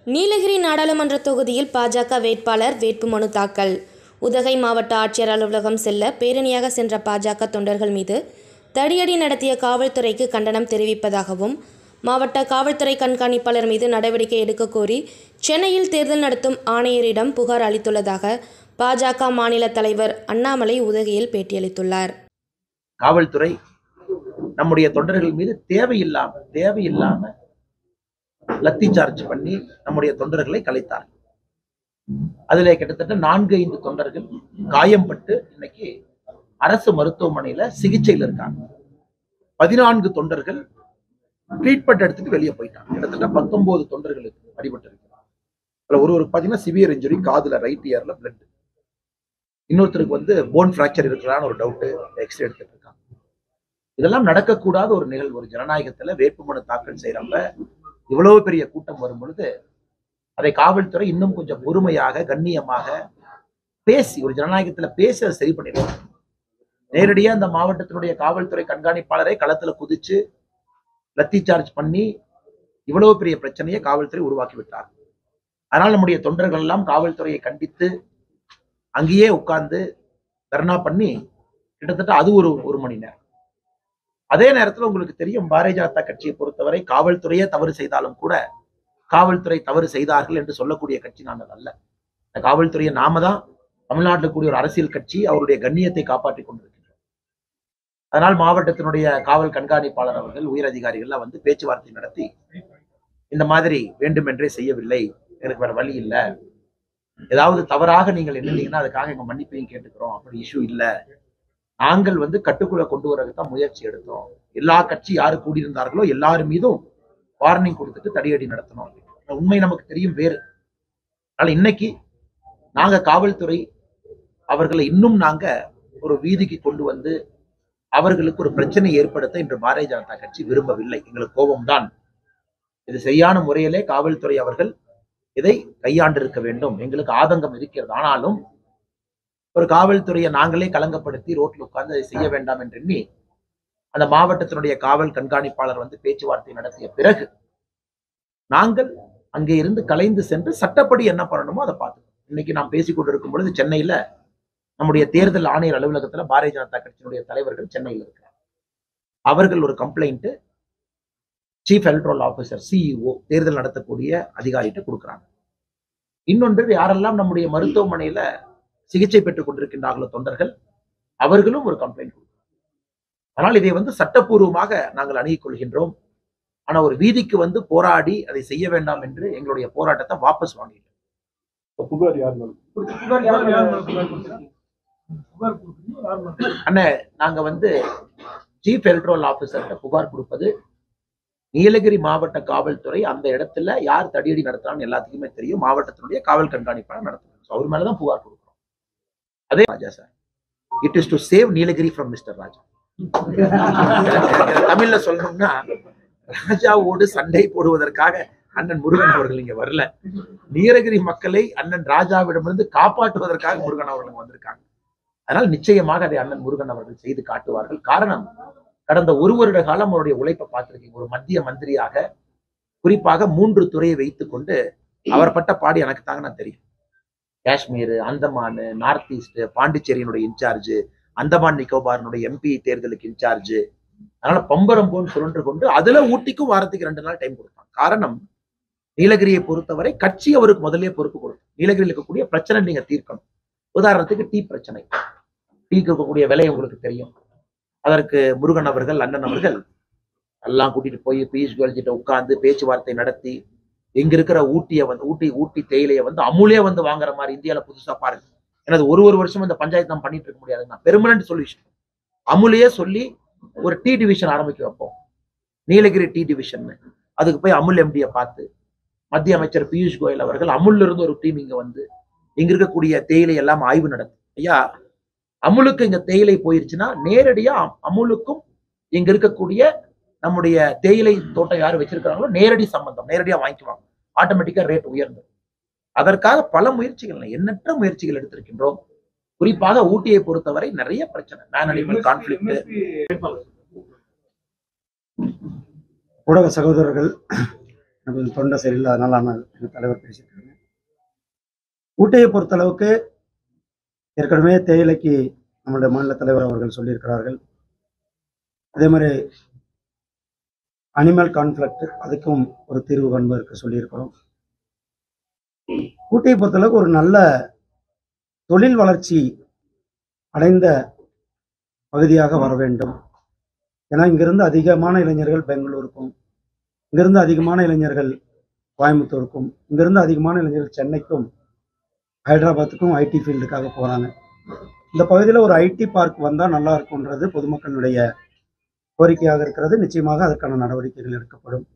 நீலகிரி நாடாளுமன்ற தொகுதியில் பாஜக வேட்பாளர் வேட்புமனு தாக்கல் உதகை மாவட்ட ஆட்சியர் அலுவலகம் செல்ல பேரணியாக சென்ற பாஜக தொண்டர்கள் மீது தடியடி நடத்திய காவல்துறைக்கு கண்டனம் தெரிவிப்பதாகவும் மாவட்ட காவல்துறை கண்காணிப்பாளர் மீது நடவடிக்கை எடுக்க கோரி சென்னையில் தேர்தல் நடத்தும் ஆணையரிடம் புகார் அளித்துள்ளதாக பாஜக மாநில தலைவர் அண்ணாமலை உதகையில் பேட்டியளித்துள்ளார் காவல்துறை நம்முடைய தொண்டர்கள் மீது தேவையில்லாம தேவையில்லாம லத்தி சார்ஜ் பண்ணி நம்முடைய தொண்டர்களை கலைத்தார் அதுல கிட்டத்தட்ட நான்கு ஐந்து தொண்டர்கள் காயம்பட்டு இன்னைக்கு அரசு மருத்துவமனையில சிகிச்சையில் இருக்காங்க பதினான்கு தொண்டர்கள் ட்ரீட்மெண்ட் எடுத்துட்டு வெளியே போயிட்டாங்க கிட்டத்தட்ட பத்தொன்பது தொண்டர்களுக்கு அடிபட்டு இருக்கு அதுல ஒரு ஒரு பாத்தீங்கன்னா சிவியர் இன்ஜுரி காதுல ரைட் இயர்ல பிளட் இன்னொருத்தருக்கு வந்து போன் ஃப்ராக்சர் இருக்கலான்னு ஒரு டவுட் எக்ஸ்ரே எடுத்துட்டு இருக்காங்க இதெல்லாம் நடக்கக்கூடாத ஒரு நிகழ்வு ஒரு ஜனநாயகத்துல வேட்புமனு தாக்கல் செய்யறப்ப இவ்வளவு பெரிய கூட்டம் வரும் பொழுது அதை காவல்துறை இன்னும் கொஞ்சம் பொறுமையாக கண்ணியமாக பேசி ஒரு ஜனநாயகத்துல பேசி அதை சரி பண்ணிடுவாங்க நேரடியா அந்த மாவட்டத்தினுடைய காவல்துறை கண்காணிப்பாளரை களத்துல குதிச்சு லத்தி சார்ஜ் பண்ணி இவ்வளவு பெரிய பிரச்சனையை காவல்துறை உருவாக்கி விட்டார் அதனால் நம்முடைய தொண்டர்கள் எல்லாம் காவல்துறையை கண்டித்து அங்கேயே உட்கார்ந்து தர்ணா பண்ணி கிட்டத்தட்ட அது ஒரு ஒரு மணி நேரம் அதே நேரத்துல உங்களுக்கு தெரியும் பாரதிய ஜனதா கட்சியை பொறுத்தவரை காவல்துறையே தவறு செய்தாலும் கூட காவல்துறை தவறு செய்தார்கள் என்று சொல்லக்கூடிய கட்சி நாங்கள் அல்ல இந்த காவல்துறையை நாம தான் தமிழ்நாட்டில் கூடிய ஒரு அரசியல் கட்சி அவருடைய கண்ணியத்தை காப்பாற்றி கொண்டிருக்கின்றோம் அதனால் மாவட்டத்தினுடைய காவல் கண்காணிப்பாளர் அவர்கள் உயர் அதிகாரிகள்லாம் வந்து பேச்சுவார்த்தை நடத்தி இந்த மாதிரி வேண்டுமென்றே செய்யவில்லை எனக்கு வேற வழி இல்லை ஏதாவது தவறாக நீங்கள் எண்ணுனீங்கன்னா அதுக்காக எங்க மன்னிப்பையும் கேட்டுக்கிறோம் அப்படி இஷ்யூ இல்லை நாங்கள் வந்து கட்டுக்குள்ள கொண்டு வரதுக்கு தான் முயற்சி எடுத்தோம் எல்லா கட்சி யாரு கூடியிருந்தார்களோ எல்லார் மீதும் வார்னிங் கொடுத்துட்டு தடியடி நடத்தணும் ஆனா உண்மை நமக்கு தெரியும் வேறு அதனால இன்னைக்கு நாங்க காவல்துறை அவர்களை இன்னும் நாங்க ஒரு வீதிக்கு கொண்டு வந்து அவர்களுக்கு ஒரு பிரச்சனை ஏற்படுத்த இன்று பாரதிய ஜனதா கட்சி விரும்பவில்லை எங்களுக்கு கோபம்தான் இது சரியான முறையிலே காவல்துறை அவர்கள் இதை கையாண்டிருக்க வேண்டும் எங்களுக்கு ஆதங்கம் இருக்கிறது ஆனாலும் ஒரு காவல்துறையை நாங்களே கலங்கப்படுத்தி ரோட்ல உட்கார்ந்து அதை செய்ய வேண்டாம் என்று எண்ணி அந்த மாவட்டத்தினுடைய காவல் கண்காணிப்பாளர் வந்து பேச்சுவார்த்தை நடத்திய பிறகு நாங்கள் அங்கே இருந்து கலைந்து சென்று சட்டப்படி என்ன பண்ணணுமோ அதை பார்த்துக்கணும் இன்னைக்கு நாம் பேசிக் கொண்டிருக்கும் பொழுது சென்னையில நம்முடைய தேர்தல் ஆணையர் அலுவலகத்துல பாரதிய ஜனதா கட்சியினுடைய தலைவர்கள் சென்னையில் இருக்கிறார் அவர்கள் ஒரு complaint chief electoral officer CEO தேர்தல் நடத்தக்கூடிய அதிகாரிகிட்ட கொடுக்குறாங்க இன்னொன்று யாரெல்லாம் நம்முடைய மருத்துவமனையில சிகிச்சை பெற்றுக் கொண்டிருக்கின்றார்களோ தொண்டர்கள் அவர்களும் ஒரு கம்ப்ளைண்ட் கொடுக்கிறாங்க ஆனால் இதை வந்து சட்டப்பூர்வமாக நாங்கள் அணுகிக் கொள்கின்றோம் ஆனா ஒரு வீதிக்கு வந்து போராடி அதை செய்ய வேண்டாம் என்று எங்களுடைய போராட்டத்தை வாபஸ் வாங்கிட்டோம் புகார் யார் மேல? அண்ணே நாங்க வந்து சீஃப் எலக்ட்ரல் ஆபீசர்கிட்ட புகார் கொடுப்பது நீலகிரி மாவட்ட காவல்துறை அந்த இடத்துல யார் தடியடி நடத்துறான்னு எல்லாத்துக்குமே தெரியும் மாவட்டத்தினுடைய காவல் கண்காணிப்பாளர் நடத்துறாங்க So, அவர் மேலதான் புகார் கொடுக்குறோம் அதே Raja sir it is to save Nilgiri from mister Raja தமிழ்ல சொல்லணும்னா ராஜாவோடு சண்டை போடுவதற்காக அண்ணன் முருகன் அவர்கள் இங்க வரல நீலகிரி மக்களை அண்ணன் ராஜாவிடமிருந்து காப்பாற்றுவதற்காக முருகன் அவர்கள் வந்திருக்காங்க அதனால் நிச்சயமாக அதை அண்ணன் முருகன் அவர்கள் செய்து காட்டுவார்கள் காரணம் கடந்த ஒரு வருட காலம் அவருடைய உழைப்பை பார்த்திருக்கீங்க ஒரு மத்திய மந்திரியாக குறிப்பாக மூன்று துறையை வைத்துக் கொண்டு அவர் பட்ட பாடு எனக்கு தாங்க நான் தெரியும் காஷ்மீர் அந்தமான் நார்த் ஈஸ்ட் பாண்டிச்சேரியினுடைய இன்சார்ஜ் அந்தமான் நிக்கோபாரினுடைய எம்பி தேர்தலுக்கு இன்சார்ஜ் அதனால பம்பரம் போன்னு சுழன்று கொண்டு அதுல ஊட்டிக்கும் வாரத்துக்கு ரெண்டு நாள் டைம் கொடுத்தாங்க காரணம் நீலகிரியை பொறுத்தவரை கட்சி அவருக்கு முதல்லயே பொறுப்பு கொடுக்கும் நீலகிரியில் இருக்கக்கூடிய பிரச்சனை நீங்க தீர்க்கணும் உதாரணத்துக்கு டீ பிரச்சனை டீக்கு இருக்கக்கூடிய விலை உங்களுக்கு தெரியும் அதற்கு முருகன் அவர்கள் அண்ணன் அவர்கள் எல்லாம் கூட்டிட்டு போய் பியூஷ் கோயல் கிட்ட உட்கார்ந்து பேச்சுவார்த்தை நடத்தி இங்க இருக்கிற ஊட்டியை வந்து ஊட்டி ஊட்டி தேயிலையை வந்து அமுலே வந்து வாங்குற மாதிரி இந்தியால புதுசா பாருங்க எனது ஒரு ஒரு வருஷம் இந்த பஞ்சாயத்து நம்ம பண்ணிட்டு இருக்க முடியாதுங்க பெர்மனன்ட் சொல்யூஷன் அமுலையே சொல்லி ஒரு டீ டிவிஷன் ஆரம்பிக்க வைப்போம் நீலகிரி டீ டிவிஷன் அதுக்கு போய் அமுல் எம்டியை பார்த்து மத்திய அமைச்சர் பியூஷ் கோயல் அவர்கள் அமுல்ல இருந்து ஒரு டீம் இங்க வந்து இங்க இருக்கக்கூடிய தேயிலை எல்லாம் ஆய்வு நடத்தும் ஐயா அமுலுக்கு இங்க தேயிலை போயிருச்சுன்னா நேரடியா அம்- அமுலுக்கும் இங்க இருக்கக்கூடிய நம்முடைய தேயிலை தோட்டம் யார் வச்சிருக்கிறாங்களோ நேரடி சம்பந்தம் நேரடியா வாங்கிக்குவாங்க ஆட்டோமேட்டிக்கா ரேட் உயர்ந்து அதற்காக பல முயற்சிகள் எண்ணற்ற முயற்சிகள் எடுத்திருக்கின்றோம் குறிப்பாக ஊட்டியை பொறுத்தவரை நிறைய பிரச்சனை மேன் அனிமல் கான்ஃபிளிக்ட் ஊடக சகோதரர்கள் எனக்கு கொஞ்சம் தொண்டை சரியில்லை அதனால நான் எங்கள் தலைவர் பேசியிருக்காங்க ஊட்டியை பொறுத்தளவுக்கு ஏற்கனவே தேயிலைக்கு நம்மளுடைய மாநில தலைவர் அவர்கள் சொல்லியிருக்கிறார்கள் அதே மாதிரி அனிமல் கான்ஃப்ளிக்ட் அதுக்கும் ஒரு தீர்வு காண்பதற்கு சொல்லியிருக்கிறோம் ஊட்டியை பொறுத்தளவுக்கு ஒரு நல்ல தொழில் வளர்ச்சி அடைந்த பகுதியாக வர வேண்டும் ஏன்னா இங்கிருந்து அதிகமான இளைஞர்கள் பெங்களூருக்கும் இங்கிருந்து அதிகமான இளைஞர்கள் கோயம்புத்தூருக்கும் இங்கிருந்து அதிகமான இளைஞர்கள் சென்னைக்கும் ஹைதராபாத்துக்கும் ஐடி ஃபீல்டுக்காக போகிறாங்க இந்த பகுதியில் ஒரு ஐடி பார்க் வந்தால் நல்லா இருக்கும்ன்றது பொதுமக்களுடைய கோரிக்கையாக இருக்கிறது நிச்சயமாக அதற்கான நடவடிக்கைகள் எடுக்கப்படும்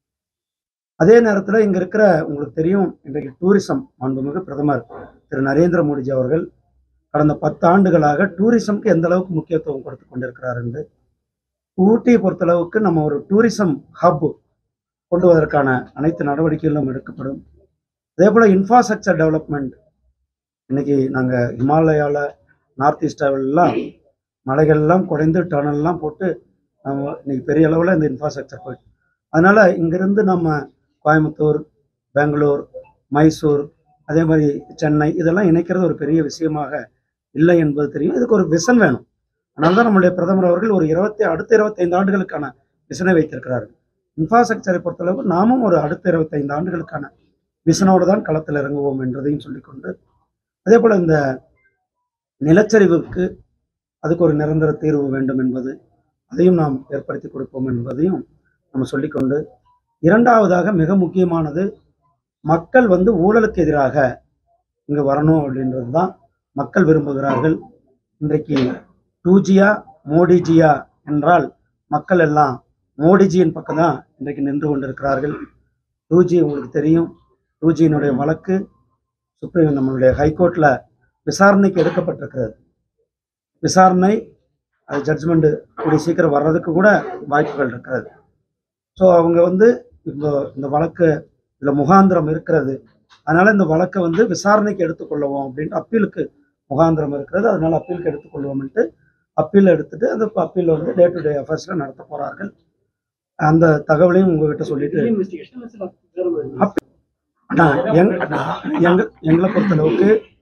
அதே நேரத்தில் இங்கே இருக்கிற உங்களுக்கு தெரியும் இன்றைக்கு டூரிசம் மாண்புமிகு பிரதமர் திரு நரேந்திர மோடிஜி அவர்கள் கடந்த பத்து ஆண்டுகளாக டூரிசம்க்கு எந்த அளவுக்கு முக்கியத்துவம் கொடுத்து கொண்டிருக்கிறார் என்று ஊட்டியை பொறுத்தளவுக்கு நம்ம ஒரு டூரிசம் ஹப் கொண்டு வருவதற்கான அனைத்து நடவடிக்கைகளும் எடுக்கப்படும் அதே போல் இன்ஃப்ராஸ்ட்ரக்சர் டெவலப்மெண்ட் இன்னைக்கு நாங்கள் ஹிமாலயாவில் நார்த் ஈஸ்டாவிலாம் மலைகள்லாம் குறைந்து டனல்லாம் போட்டு நம்ம இன்னைக்கு பெரிய அளவில் இந்த இன்ஃப்ராஸ்ட்ரக்சர் போயிட்டு அதனால் இங்கிருந்து நம்ம கோயம்புத்தூர் பெங்களூர் மைசூர் அதே மாதிரி சென்னை இதெல்லாம் இணைக்கிறது ஒரு பெரிய விஷயமாக இல்லை என்பது தெரியும் இதுக்கு ஒரு விசன் வேணும் அதனால தான் நம்முடைய பிரதமர் அவர்கள் ஒரு இருபத்தி அடுத்த இருபத்தைந்து ஆண்டுகளுக்கான விசனை வைத்திருக்கிறார்கள் இன்ஃப்ராஸ்ட்ரக்சரை பொறுத்தளவு நாமும் ஒரு அடுத்த இருபத்தைந்து ஆண்டுகளுக்கான விசனோடு தான் களத்தில் இறங்குவோம் என்றதையும் சொல்லிக்கொண்டு அதே போல் இந்த நிலச்சரிவுக்கு அதுக்கு ஒரு நிரந்தர தீர்வு வேண்டும் என்பது அதையும் நாம் ஏற்படுத்தி கொடுப்போம் என்பதையும் நம்ம சொல்லிக்கொண்டு இரண்டாவதாக மிக முக்கியமானது மக்கள் வந்து ஊழலுக்கு எதிராக இங்கே வரணும் அப்படின்றது தான் மக்கள் விரும்புகிறார்கள் இன்றைக்கு டூ ஜியா மோடிஜியா என்றால் மக்கள் எல்லாம் மோடிஜியின் பக்கம் தான் இன்றைக்கு நின்று கொண்டிருக்கிறார்கள் டூ ஜி உங்களுக்கு தெரியும் டூ ஜியினுடைய வழக்கு சுப்ரீம் நம்மளுடைய ஹைகோர்ட்டில் விசாரணைக்கு எடுக்கப்பட்டிருக்கிறது விசாரணை அது ஜட்ஜ்மெண்ட் கூடிய சீக்கிரம் வர்றதுக்கு கூட வாய்ப்புகள் இருக்கிறது ஸோ அவங்க வந்து இப்போ இந்த வழக்கு இதில் முகாந்திரம் இருக்கிறது அதனால இந்த வழக்கை வந்து விசாரணைக்கு எடுத்துக்கொள்ளுவோம் அப்படின்ட்டு அப்பீலுக்கு முகாந்திரம் இருக்கிறது அதனால அப்பீலுக்கு எடுத்துக்கொள்வோம்ன்ட்டு அப்பீல் எடுத்துட்டு அந்த அப்பீல் வந்து டே டு டே அஃபேர்ஸில் நடத்த போகிறார்கள் அந்த தகவலையும் உங்ககிட்ட சொல்லிட்டு ஆனா எங் எங்க எங்களை பொறுத்தளவுக்கு